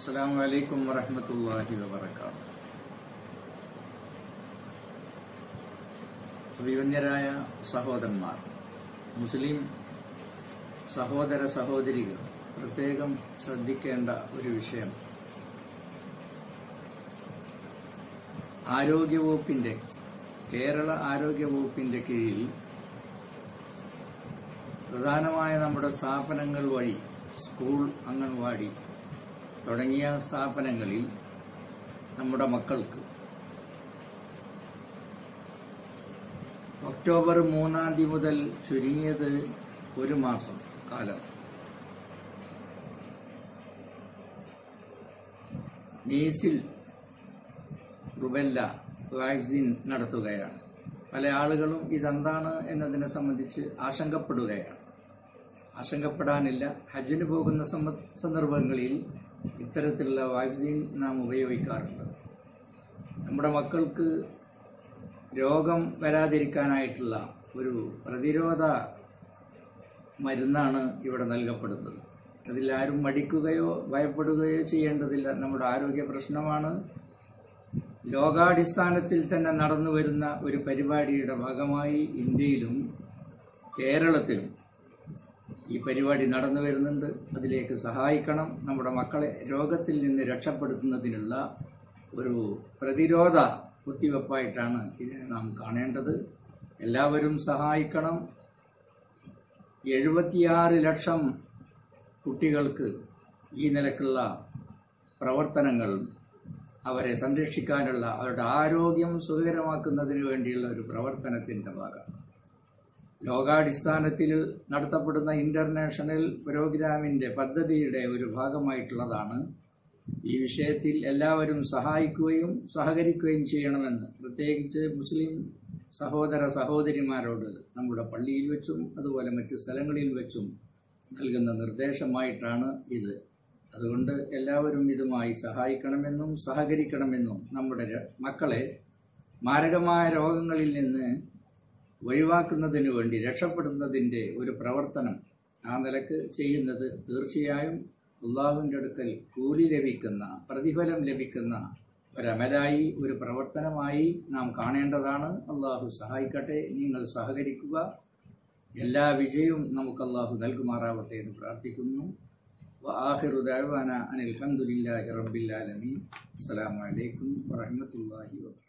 അസ്സാം വലൈക്കും വറഹമത്തല്ലാഹി വബർക്കാത്തു വിവന്യരായ സഹോദരന്മാർ മുസ്ലിം സഹോദര സഹോദരികൾ പ്രത്യേകം ശ്രദ്ധിക്കേണ്ട ഒരു വിഷയം ആരോഗ്യവകുപ്പിന്റെ കേരള ആരോഗ്യവകുപ്പിന്റെ കീഴിൽ പ്രധാനമായ നമ്മുടെ സ്ഥാപനങ്ങൾ വഴി സ്കൂൾ അംഗൻവാടി തുടങ്ങിയ സ്ഥാപനങ്ങളിൽ നമ്മുടെ മക്കൾക്ക് ഒക്ടോബർ മൂന്നാം തീയതി മുതൽ ചുരുങ്ങിയത് ഒരു മാസം കാലം മീസിൽ റുബെല്ല വാക്സിൻ നടത്തുകയാണ് പല ആളുകളും ഇതെന്താണ് എന്നതിനെ സംബന്ധിച്ച് ആശങ്കപ്പെടുകയാണ് ആശങ്കപ്പെടാനില്ല ഹജ്ജിന് പോകുന്ന സമ്മ- സന്ദർഭങ്ങളിൽ ഇത്തരത്തിലുള്ള വാക്സിൻ നാം ഉപയോഗിക്കാറുണ്ട് നമ്മുടെ മക്കൾക്ക് രോഗം വരാതിരിക്കാനായിട്ടുള്ള ഒരു പ്രതിരോധ മരുന്നാണ് ഇവിടെ നൽകപ്പെടുന്നത് അതിൽ ആരും മടിക്കുകയോ ഭയപ്പെടുകയോ ചെയ്യേണ്ടതില്ല നമ്മുടെ ആരോഗ്യ പ്രശ്നമാണ് ലോകാടിസ്ഥാനത്തിൽ തന്നെ നടന്നു വരുന്ന ഒരു പരിപാടിയുടെ ഭാഗമായി ഇന്ത്യയിലും കേരളത്തിലും ഈ പരിപാടി നടന്നു വരുന്നുണ്ട് അതിലേക്ക് സഹായിക്കണം നമ്മുടെ മക്കളെ രോഗത്തിൽ നിന്ന് രക്ഷപ്പെടുത്തുന്നതിനുള്ള ഒരു പ്രതിരോധ കുത്തിവെപ്പായിട്ടാണ് ഇതിനെ നാം കാണേണ്ടത് എല്ലാവരും സഹായിക്കണം എഴുപത്തിയാറ് ലക്ഷം കുട്ടികൾക്ക് ഈ നിലക്കുള്ള പ്രവർത്തനങ്ങൾ അവരെ സംരക്ഷിക്കാനുള്ള അവരുടെ ആരോഗ്യം സുഖകരമാക്കുന്നതിന് വേണ്ടിയുള്ള ഒരു പ്രവർത്തനത്തിന്റെ ഭാഗം ലോകാടിസ്ഥാനത്തിൽ നടത്തപ്പെടുന്ന ഇന്റർനാഷണൽ പ്രോഗ്രാമിന്റെ പദ്ധതിയുടെ ഒരു ഭാഗമായിട്ടുള്ളതാണ് ഈ വിഷയത്തിൽ എല്ലാവരും സഹായിക്കുകയും സഹകരിക്കുകയും ചെയ്യണമെന്ന് പ്രത്യേകിച്ച് മുസ്ലിം സഹോദര സഹോദരിമാരോട് നമ്മുടെ പള്ളിയിൽ വെച്ചും അതുപോലെ മറ്റ് സ്ഥലങ്ങളിൽ വെച്ചും നൽകുന്ന നിർദ്ദേശമായിട്ടാണ് ഇത് അതുകൊണ്ട് എല്ലാവരും ഇതുമായി സഹായിക്കണമെന്നും സഹകരിക്കണമെന്നും നമ്മുടെ ര- മക്കളെ മാരകമായ രോഗങ്ങളിൽ നിന്ന് ഒഴിവാക്കുന്നതിന് വേണ്ടി രക്ഷപ്പെടുന്നതിൻ്റെ ഒരു പ്രവർത്തനം ആ നിലക്ക് ചെയ്യുന്നത് തീർച്ചയായും അള്ളാഹുവിൻ്റെ അടുക്കൽ കൂലി ലഭിക്കുന്ന പ്രതിഫലം ലഭിക്കുന്ന ഒരമലായി ഒരു പ്രവർത്തനമായി നാം കാണേണ്ടതാണ് അള്ളാഹു സഹായിക്കട്ടെ നിങ്ങൾ സഹകരിക്കുക എല്ലാ വിജയവും നമുക്ക് അള്ളാഹു നൽകുമാറാവട്ടെ എന്ന് പ്രാർത്ഥിക്കുന്നു وآخر دعوانا أن الحمد لله رب العالمين السلام عليكم ورحمة الله وبركاته